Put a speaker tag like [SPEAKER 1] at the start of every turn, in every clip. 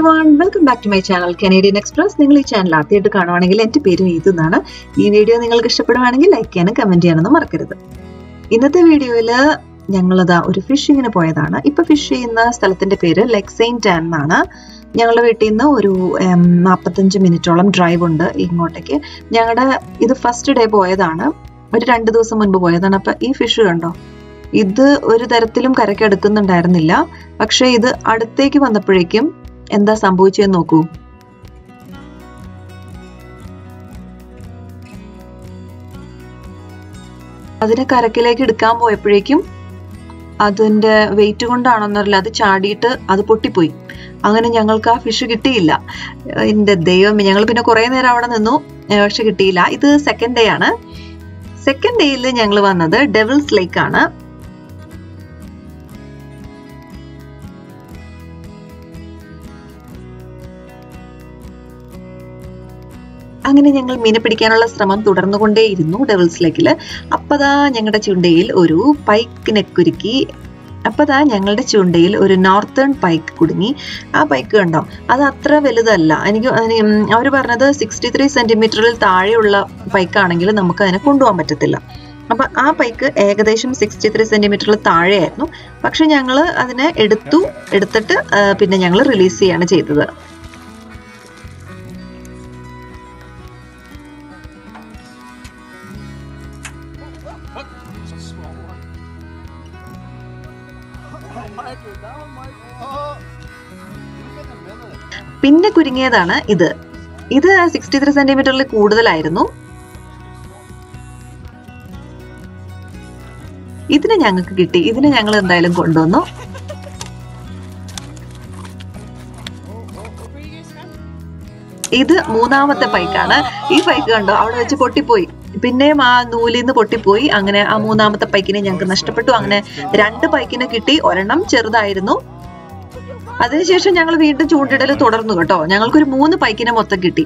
[SPEAKER 1] One welcome back to my channel Canadian Express നിങ്ങൾ ഈ channel ആദ്യമായിട്ട് കാണുവാണെങ്കിൽ എൻ്റെ പേര് ഇത് എന്നാണ് ഈ വീഡിയോ നിങ്ങൾക്ക് ഇഷ്ടപ്പെടുവാണെങ്കിൽ ലൈക്ക് ചെയ്യാനും കമൻറ്റ് ചെയ്യാനൊന്നും മറക്കരുത് ഇന്നത്തെ വീഡിയോയിൽ ഞങ്ങളതാ ഒരു ഫിഷിങ്ങിന് പോയതാണ് ഇപ്പൊ ഫിഷ് ചെയ്യുന്ന സ്ഥലത്തിന്റെ പേര് ലെക്സൈൻ ടാൻ എന്നാണ് ഞങ്ങളുടെ വീട്ടിൽ നിന്ന് ഒരു നാൽപ്പത്തഞ്ച് മിനിറ്റോളം ഡ്രൈവ് ഉണ്ട് ഇങ്ങോട്ടേക്ക് ഞങ്ങളുടെ ഇത് ഫസ്റ്റ് ഡേ പോയതാണ് ഒരു രണ്ട് ദിവസം മുൻപ് പോയതാണ് അപ്പൊ ഈ ഫിഷ് കണ്ടോ ഇത് ഒരു തരത്തിലും കരയ്ക്ക് അടുക്കുന്നുണ്ടായിരുന്നില്ല പക്ഷെ ഇത് അടുത്തേക്ക് വന്നപ്പോഴേക്കും എന്താ സംഭവിച്ചതെന്ന് നോക്കൂ അതിനെ കരക്കിലേക്ക് എടുക്കാൻ പോയപ്പോഴേക്കും അതിന്റെ വെയിറ്റ് കൊണ്ടാണെന്നറിയില്ല അത് ചാടിയിട്ട് അത് പൊട്ടിപ്പോയി അങ്ങനെ ഞങ്ങൾക്ക് ആ ഫിഷ് കിട്ടിയില്ല എന്റെ ദൈവം ഞങ്ങൾ പിന്നെ കുറെ നേരം അവിടെ നിന്നു പക്ഷെ കിട്ടിയില്ല ഇത് സെക്കൻഡ് ഡേ ആണ് സെക്കൻഡ് ഡേയിൽ ഞങ്ങൾ വന്നത് ഡെവിൾസ് ലേക്ക് ആണ് അങ്ങനെ ഞങ്ങൾ മീനെ പിടിക്കാനുള്ള ശ്രമം തുടർന്നുകൊണ്ടേയിരുന്നു ഡെവിൾസ് ലേക്കിൽ അപ്പതാ ഞങ്ങളുടെ ചുണ്ടയിൽ ഒരു പൈക്കിനെ കുരുക്കി അപ്പതാ ഞങ്ങളുടെ ചുണ്ടയിൽ ഒരു നോർത്തേൺ പൈക്ക് കുടുങ്ങി ആ പൈക്ക് കണ്ടോ അത് അത്ര വലുതല്ല എനിക്ക് അവർ പറഞ്ഞത് സിക്സ്റ്റി ത്രീ സെന്റിമീറ്ററിൽ താഴെയുള്ള പൈക്കാണെങ്കിൽ നമുക്ക് അതിനെ കൊണ്ടുപോകാൻ പറ്റത്തില്ല അപ്പൊ ആ പൈക്ക് ഏകദേശം സിക്സ്റ്റി ത്രീ സെന്റിമീറ്ററിൽ താഴെയായിരുന്നു പക്ഷെ ഞങ്ങൾ അതിനെ എടുത്തു എടുത്തിട്ട് പിന്നെ ഞങ്ങൾ റിലീസ് ചെയ്യാണ് ചെയ്തത്
[SPEAKER 2] It's a small one. Oh, Michael, that one, Michael. Oh, give it a minute.
[SPEAKER 1] പിന്നെ കുരുങ്ങിയതാണ് ഇത് ഇത് സിക്സ്റ്റി ത്രീ സെന്റിമീറ്ററിൽ കൂടുതലായിരുന്നു ഇതിനെ ഞങ്ങൾക്ക് കിട്ടി ഇതിനെ ഞങ്ങൾ എന്തായാലും കൊണ്ടുവന്നു ഇത് മൂന്നാമത്തെ പൈക്കാണ് ഈ പൈക്ക് കണ്ടോ അവിടെ വെച്ച് പൊട്ടിപ്പോയി പിന്നെയും ആ നൂലിൽ നിന്ന് പൊട്ടിപ്പോയി അങ്ങനെ ആ മൂന്നാമത്തെ പൈക്കിനെ ഞങ്ങൾക്ക് നഷ്ടപ്പെട്ടു അങ്ങനെ രണ്ട് പൈക്കിനെ കിട്ടി ഒരെണ്ണം ചെറുതായിരുന്നു അതിനുശേഷം ഞങ്ങൾ വീണ്ടും ചൂണ്ടിടൽ തുടർന്നു കേട്ടോ ഞങ്ങൾക്കൊരു മൂന്ന് പൈക്കിനെ മൊത്തം കിട്ടി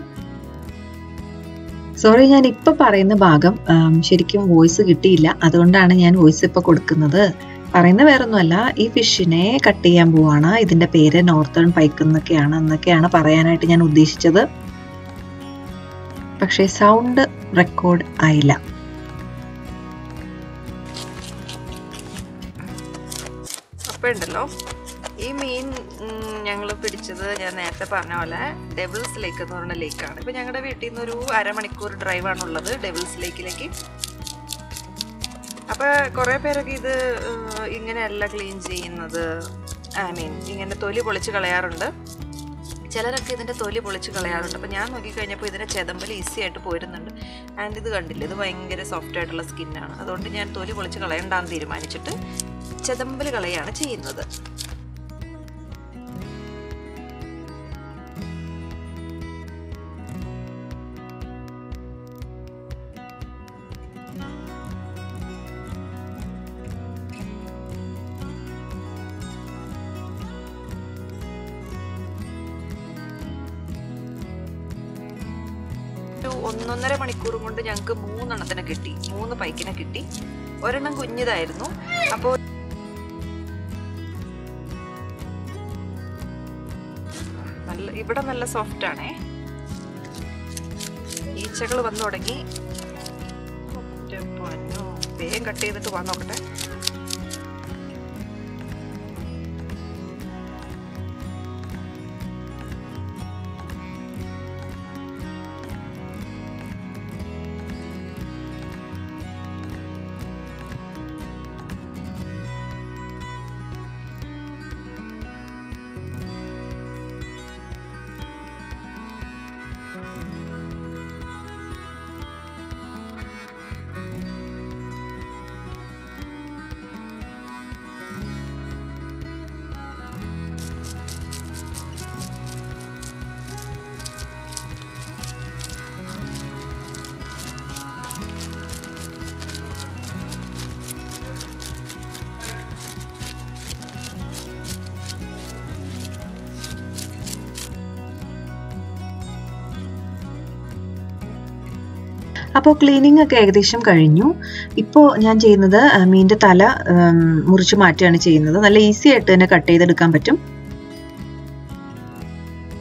[SPEAKER 1] സോറി ഞാൻ ഇപ്പൊ പറയുന്ന ഭാഗം ശരിക്കും വോയിസ് കിട്ടിയില്ല അതുകൊണ്ടാണ് ഞാൻ വോയിസ് ഇപ്പൊ കൊടുക്കുന്നത് പറയുന്ന വേറൊന്നുമല്ല ഈ ഫിഷിനെ കട്ട് ചെയ്യാൻ പോവാണ് ഇതിന്റെ പേര് നോർത്തേൺ പൈക്ക് എന്നൊക്കെയാണ് എന്നൊക്കെയാണ് പറയാനായിട്ട് ഞാൻ ഉദ്ദേശിച്ചത് പക്ഷേ സൗണ്ട് റെക്കോർഡ് ആയില്ല
[SPEAKER 3] അപ്പോൾ ഉണ്ടല്ലോ ഈ മീൻ ഞങ്ങൾ പിടിച്ചത് ഞാൻ നേരത്തെ പറഞ്ഞ പോലെ ഡെവിൾസ് ലേക്ക് എന്ന് പറഞ്ഞ ലേക്കാണ് ഇപ്പം ഞങ്ങളുടെ വീട്ടിൽ നിന്ന് ഒരു അരമണിക്കൂർ ഡ്രൈവാണുള്ളത് ഡെവിൾസ് ലേക്കിലേക്ക് അപ്പോൾ കുറേ പേരൊക്കെ ഇത് ഏഹ്, ഇങ്ങനെയല്ല ക്ലീൻ ചെയ്യുന്നത് ഐ മീൻ ഇങ്ങനെ തൊലി പൊളിച്ച് കളയാറുണ്ട് ചിലരൊക്കെ ഇതിൻ്റെ തൊലി പൊളിച്ച് കളയാറുണ്ട് അപ്പോൾ ഞാൻ നോക്കിക്കഴിഞ്ഞപ്പോൾ ഇതിൻ്റെ ചെതമ്പൽ ഈസി ആയിട്ട് പോരുന്നുണ്ട് ആൻഡ് ഇത് കണ്ടില്ല ഇത് ഭയങ്കര സോഫ്റ്റ് ആയിട്ടുള്ള സ്കിന്നാണ് അതുകൊണ്ട് ഞാൻ തൊലി പൊളിച്ച് കളയണ്ടാന്ന് തീരുമാനിച്ചിട്ട് ചെതമ്പൽ കളയാണ് ചെയ്യുന്നത് ഒരു ഒന്നൊന്നര മണിക്കൂറും കൊണ്ട് ഞങ്ങൾക്ക് മൂന്നെണ്ണത്തിനെ കിട്ടി മൂന്ന് പൈക്കിനെ കിട്ടി ഒരെണ്ണം കുഞ്ഞിതായിരുന്നു അപ്പോൾ നല്ല ഇവിടെ നല്ല സോഫ്റ്റ് ആണേ ഈച്ചകൾ വന്നു തുടങ്ങി എൻ്റെ പൊന്നോ. വേഗം കട്ട് ചെയ്തിട്ട് പോകാൻ നോക്കട്ടെ
[SPEAKER 1] അപ്പോൾ ക്ലീനിങ് ഒക്കെ ഏകദേശം കഴിഞ്ഞു ഇപ്പോൾ ഞാൻ ചെയ്യുന്നത് ആ, മീനിന്റെ തല ഉം, മുറിച്ച് മാറ്റുകയാണ് ചെയ്യുന്നത് നല്ല ഈസി ആയിട്ട് തന്നെ കട്ട് ചെയ്തെടുക്കാൻ പറ്റും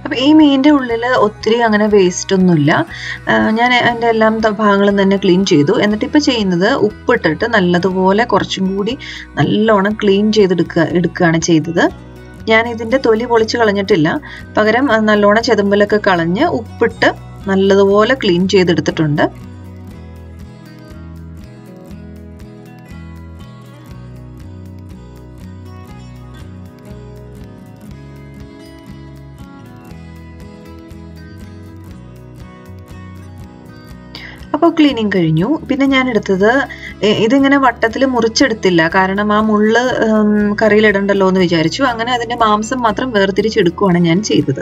[SPEAKER 1] അപ്പം ഈ മീനിൻ്റെ ഉള്ളിൽ ഒത്തിരി അങ്ങനെ വേസ്റ്റ് ഒന്നുമില്ല ആ, ഞാൻ എൻ്റെ എല്ലാം ത- ഭാഗങ്ങളും തന്നെ ക്ലീൻ ചെയ്തു എന്നിട്ട് ഇപ്പോൾ ചെയ്യുന്നത് ഉപ്പിട്ടിട്ട് നല്ലതുപോലെ കുറച്ചും കൂടി നല്ലോണം ക്ലീൻ ചെയ്തെടുക്കുക എടുക്കുകയാണ് ചെയ്തത് ഞാൻ ഇതിൻ്റെ തൊലി പൊളിച്ച് കളഞ്ഞിട്ടില്ല പകരം ആ, നല്ലോണം ചെതുമ്പലൊക്കെ കളഞ്ഞ് ഉപ്പിട്ട് നല്ലതുപോലെ ക്ലീൻ ചെയ്തെടുത്തിട്ടുണ്ട് അപ്പോൾ ക്ലീനിങ് കഴിഞ്ഞു പിന്നെ ഞാൻ എടുത്തത് എ- ഇതിങ്ങനെ വട്ടത്തിൽ മുറിച്ചെടുത്തില്ല കാരണം ആ മുള്ള് ഉം, കറിയിലിടണ്ടല്ലോ എന്ന് വിചാരിച്ചു അങ്ങനെ അതിന്റെ മാംസം മാത്രം വേർതിരിച്ചെടുക്കുകയാണ് ഞാൻ ചെയ്തത്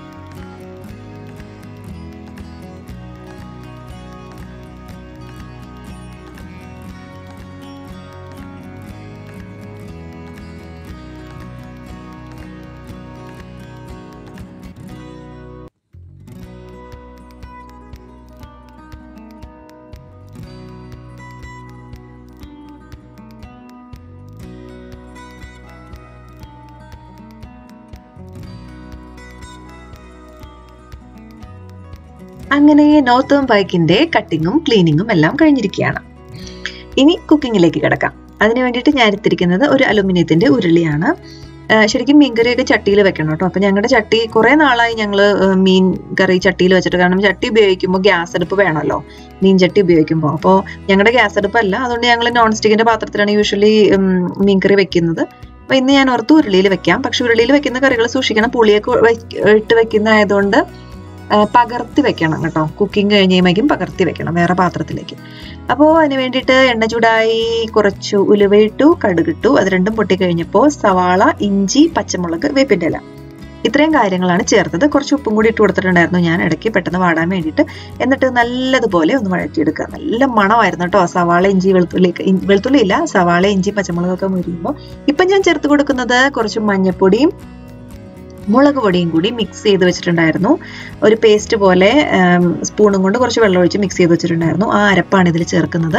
[SPEAKER 1] അങ്ങനെ നോർത്തേൺ ബൈക്കിന്റെ കട്ടിങ്ങും ക്ലീനിങ്ങും എല്ലാം കഴിഞ്ഞിരിക്കുകയാണ് ഇനി കുക്കിങ്ങിലേക്ക് കിടക്കാം അതിന് വേണ്ടിയിട്ട് ഞാൻ എടുത്തിരിക്കുന്നത് ഒരു അലുമിനിയത്തിന്റെ ഉരുളിയാണ് ആ, ശരിക്കും മീൻകറിയൊക്കെ ചട്ടിയിൽ വെക്കണം കേട്ടോ അപ്പൊ ഞങ്ങളുടെ ചട്ടി കുറെ നാളായി ഞങ്ങൾ മീൻ കറി ചട്ടിയിൽ വെച്ചിട്ട് കാരണം ചട്ടി ഉപയോഗിക്കുമ്പോൾ ഗ്യാസ് അടുപ്പ് വേണമല്ലോ മീൻ ചട്ടി ഉപയോഗിക്കുമ്പോൾ അപ്പോൾ ഞങ്ങളുടെ ഗ്യാസ് അടുപ്പല്ല അതുകൊണ്ട് ഞങ്ങൾ നോൺ സ്റ്റിക്കിന്റെ പാത്രത്തിലാണ് യൂഷ്വലി മീൻ കറി വെക്കുന്നത് അപ്പൊ ഇന്ന് ഞാൻ ഓർത്ത് ഉരുളിയിൽ വെക്കാം പക്ഷെ ഉരുളിയിൽ വെക്കുന്ന കറികൾ സൂക്ഷിക്കണം പുളിയൊക്കെ വെക്ക്- ഇട്ട് വെക്കുന്നതായതുകൊണ്ട് ആ, പകർത്തി വെക്കണം കേട്ടോ കുക്കിംഗ് കഴിഞ്ഞ് കഴിയുമ്പോഴേക്കും പകർത്തി വെക്കണം വേറെ പാത്രത്തിലേക്ക് അപ്പോൾ അതിന് വേണ്ടിയിട്ട് എണ്ണ ചൂടായി കുറച്ച് ഉലുവയിട്ടു കടുകിട്ടു അത് രണ്ടും പൊട്ടിക്കഴിഞ്ഞപ്പോൾ സവാള ഇഞ്ചി പച്ചമുളക് വേപ്പിൻ്റെ ഇല ഇത്രയും കാര്യങ്ങളാണ് ചേർത്തത് കുറച്ച് ഉപ്പും കൂടി ഇട്ട് കൊടുത്തിട്ടുണ്ടായിരുന്നു ഞാൻ ഇടയ്ക്ക് പെട്ടെന്ന് വാടാൻ വേണ്ടിയിട്ട് എന്നിട്ട് നല്ലതുപോലെ ഒന്ന് വഴറ്റിയെടുക്കുക നല്ല മണമായിരുന്നു കേട്ടോ സവാള ഇഞ്ചി വെളുത്തുള്ളി ഇ- വെളുത്തുള്ളി ഇല്ല സവാള ഇഞ്ചി പച്ചമുളകൊക്കെ മുരിയുമ്പോൾ ഇപ്പം ഞാൻ ചേർത്ത് കൊടുക്കുന്നത് കുറച്ച് മഞ്ഞപ്പൊടിയും മുളക് പൊടിയും കൂടി മിക്സ് ചെയ്ത് വെച്ചിട്ടുണ്ടായിരുന്നു ഒരു പേസ്റ്റ് പോലെ ഉം, സ്പൂണും കൊണ്ട് കുറച്ച് വെള്ളം ഒഴിച്ച് മിക്സ് ചെയ്ത് വെച്ചിട്ടുണ്ടായിരുന്നു ആ അരപ്പാണ് ഇതിൽ ചേർക്കുന്നത്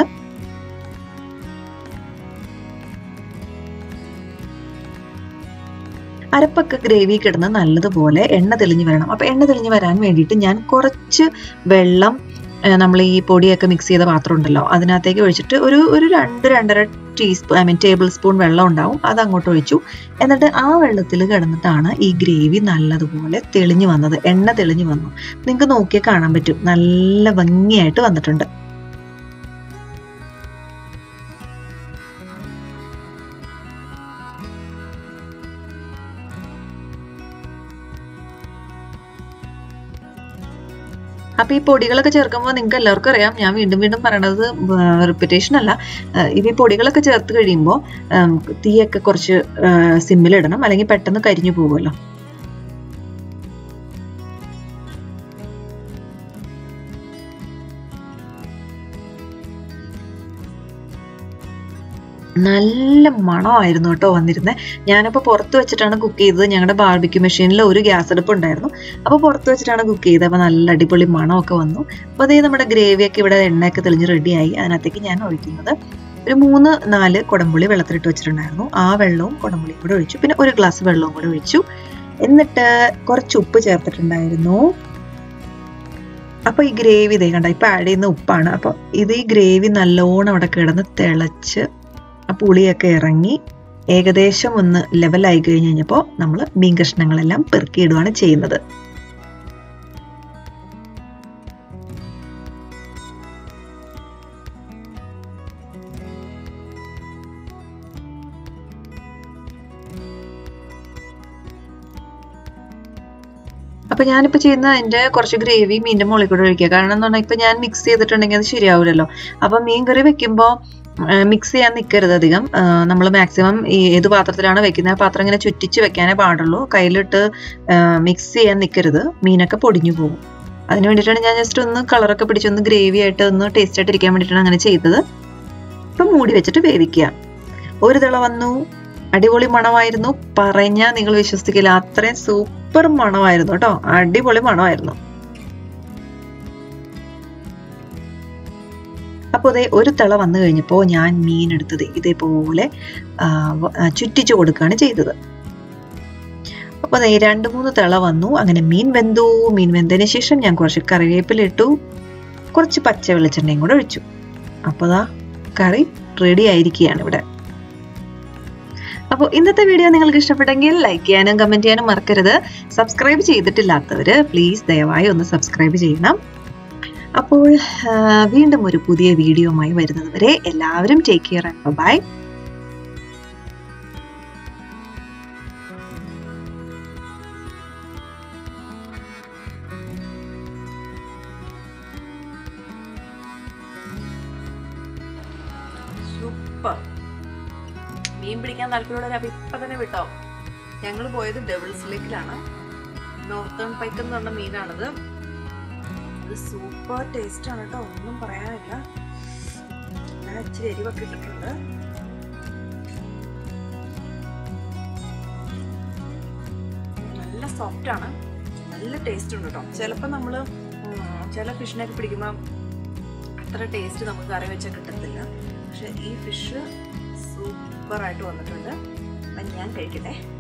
[SPEAKER 1] അരപ്പൊക്കെ ഗ്രേവി കിടന്ന് നല്ലതുപോലെ എണ്ണ തെളിഞ്ഞ് വരണം അപ്പൊ എണ്ണ തെളിഞ്ഞ് വരാൻ വേണ്ടിയിട്ട് ഞാൻ കുറച്ച് വെള്ളം നമ്മൾ ഈ പൊടിയൊക്കെ മിക്സ് ചെയ്ത പാത്രം ഉണ്ടല്ലോ അതിനകത്തേക്ക് ഒഴിച്ചിട്ട് ഒരു ഒരു രണ്ട് രണ്ടര teaspoon I mean tablespoon വെള്ളം ഉണ്ടാവും അത് അങ്ങോട്ട് ഒഴിച്ചു എന്നിട്ട് ആ വെള്ളത്തിൽ കിടന്നിട്ടാണ് ഈ ഗ്രേവി നല്ലതുപോലെ തെളിഞ്ഞു വന്നത് എണ്ണ തെളിഞ്ഞു വന്നു നിങ്ങൾക്ക് നോക്കിയാൽ കാണാൻ പറ്റും നല്ല ഭംഗിയായിട്ട് വന്നിട്ടുണ്ട് അപ്പൊ ഈ പൊടികളൊക്കെ ചേർക്കുമ്പോൾ നിങ്ങൾക്ക് എല്ലാവർക്കും അറിയാം ഞാൻ വീണ്ടും വീണ്ടും പറയണത് റിപ്പീറ്റേഷൻ അല്ല ഏഹ് ഇത് ഈ പൊടികളൊക്കെ ചേർത്ത് കഴിയുമ്പോൾ തീയൊക്കെ കുറച്ച് സിമ്മിലിടണം അല്ലെങ്കിൽ പെട്ടെന്ന് കരിഞ്ഞു പോകുമല്ലോ നല്ല മണമായിരുന്നു കേട്ടോ വന്നിരുന്നത് ഞാനപ്പോൾ പുറത്ത് വെച്ചിട്ടാണ് കുക്ക് ചെയ്തത് ഞങ്ങളുടെ ബാർബിക്യൂ മെഷീനിൽ ഒരു ഗ്യാസ് അടുപ്പ് ഉണ്ടായിരുന്നു അപ്പോൾ പുറത്ത് വെച്ചിട്ടാണ് കുക്ക് ചെയ്തത് അപ്പോൾ നല്ല അടിപൊളി മണമൊക്കെ വന്നു അപ്പോൾ അതേ നമ്മുടെ ഗ്രേവിയൊക്കെ ഇവിടെ എണ്ണയൊക്കെ തെളിഞ്ഞ് റെഡിയായി അതിനകത്തേക്ക് ഞാൻ ഒഴിക്കുന്നത് ഒരു മൂന്ന് നാല് കുടംപുളി വെള്ളത്തിലിട്ട് വെച്ചിട്ടുണ്ടായിരുന്നു ആ വെള്ളവും കുടംപുളിയും കൂടെ ഒഴിച്ചു പിന്നെ ഒരു ഗ്ലാസ് വെള്ളവും കൂടെ ഒഴിച്ചു എന്നിട്ട് കുറച്ച് ഉപ്പ് ചേർത്തിട്ടുണ്ടായിരുന്നു അപ്പൊ ഈ ഗ്രേവി ഇതേ കണ്ട ഇപ്പൊ ആഡ് ചെയ്യുന്ന ഉപ്പാണ് അപ്പൊ ഇത് ഈ ഗ്രേവി നല്ലോണം അവിടെ കിടന്ന് തിളച്ച് ആ പുളിയൊക്കെ ഇറങ്ങി ഏകദേശം ഒന്ന് ലെവലായി കഴിഞ്ഞ് കഴിഞ്ഞപ്പോൾ നമ്മൾ മീൻ കഷ്ണങ്ങളെല്ലാം പെറുക്കിയിടുകയാണ് ചെയ്യുന്നത് അപ്പൊ ഞാനിപ്പോ ചെയ്യുന്ന അതിന്റെ കുറച്ച് ഗ്രേവി മീനിന്റെ മുകളിൽ കൂടെ ഒഴിക്കുക കാരണം എന്ന് പറഞ്ഞാൽ ഇപ്പൊ ഞാൻ മിക്സ് ചെയ്തിട്ടുണ്ടെങ്കിൽ അത് ശരിയാവില്ലല്ലോ അപ്പൊ മീൻ കറി വെക്കുമ്പോൾ മിക്സ് ചെയ്യാൻ നിൽക്കരുത് അധികം നമ്മൾ മാക്സിമം ഈ ഏത് പാത്രത്തിലാണ് വെക്കുന്നത് ആ പാത്രം ഇങ്ങനെ ചുറ്റിച്ച് വെക്കാനേ പാടുള്ളൂ കയ്യിലിട്ട് മിക്സ് ചെയ്യാൻ നിൽക്കരുത് മീനൊക്കെ പൊടിഞ്ഞു പോകും അതിന് വേണ്ടിയിട്ടാണ് ഞാൻ ജസ്റ്റ് ഒന്ന് കളറൊക്കെ പിടിച്ചൊന്ന് ഗ്രേവി ആയിട്ട് ഒന്ന് ടേസ്റ്റ് ആയിട്ട് ഇരിക്കാൻ വേണ്ടിയിട്ടാണ് അങ്ങനെ ചെയ്തത് ഇപ്പം മൂടി വെച്ചിട്ട് വേവിക്കുക ഒരു തിള വന്നു അടിപൊളി മണമായിരുന്നു പറഞ്ഞാൽ നിങ്ങൾ വിശ്വസിക്കില്ല അത്രയും സൂപ്പർ മണമായിരുന്നു കേട്ടോ അടിപൊളി മണമായിരുന്നു അപ്പോൾ ഇതേ ഒരു തിള വന്നു കഴിഞ്ഞപ്പോൾ ഞാൻ മീൻ എടുത്തത് ഇതേപോലെ ചുറ്റിച്ചു കൊടുക്കുകയാണ് ചെയ്തത് അപ്പോൾ ദേ രണ്ട് മൂന്ന് തിള വന്നു അങ്ങനെ മീൻ വെന്തു മീൻ വെന്തതിന് ശേഷം ഞാൻ കുറച്ച് കറിവേപ്പില ഇട്ടു കുറച്ച് പച്ച വെളിച്ചെണ്ണയും കൂടെ ഒഴിച്ചു അപ്പോൾ ദാ കറി റെഡി ആയിരിക്കുകയാണ് ഇവിടെ അപ്പോൾ ഇന്നത്തെ വീഡിയോ നിങ്ങൾക്ക് ഇഷ്ടപ്പെട്ടെങ്കിൽ ലൈക്ക് ചെയ്യാനും കമന്റ് ചെയ്യാനും മറക്കരുത് സബ്സ്ക്രൈബ് ചെയ്തിട്ടില്ലാത്തവർ പ്ലീസ് ദയവായി ഒന്ന് സബ്സ്ക്രൈബ് ചെയ്യണം അപ്പോൾ ആ, വീണ്ടും ഒരു പുതിയ വീഡിയോയുമായി വരുന്നത് വരെ എല്ലാവരും take care and bye
[SPEAKER 3] super മീൻ പിടിക്കാൻ താല്പര്യമുള്ളവർ അപ്പം ഇപ്പം തന്നെ വിട്ടോ ഞങ്ങൾ പോയത് ഡബിൾസ് ലേക്കിലാണ് നോർത്തേൺ പൈക്ക് എന്ന് പറഞ്ഞ മീനാണിത് ഇത് സൂപ്പർ ടേസ്റ്റ് ആണ് കേട്ടോ ഒന്നും പറയാനില്ല ഞാൻ ഇച്ചിരി എരിവൊക്കെ ഇട്ടിട്ടുണ്ട് നല്ല സോഫ്റ്റ് ആണ് നല്ല ടേസ്റ്റ് ഉണ്ട് കേട്ടോ ചിലപ്പോൾ നമ്മൾ ചില ഫിഷിനൊക്കെ പിടിക്കുമ്പോൾ അത്ര ടേസ്റ്റ് നമുക്ക് കറി വെച്ചാൽ കിട്ടത്തില്ല പക്ഷെ ഈ ഫിഷ് സൂപ്പറായിട്ട് വന്നിട്ടുണ്ട് അപ്പം ഞാൻ കഴിക്കട്ടെ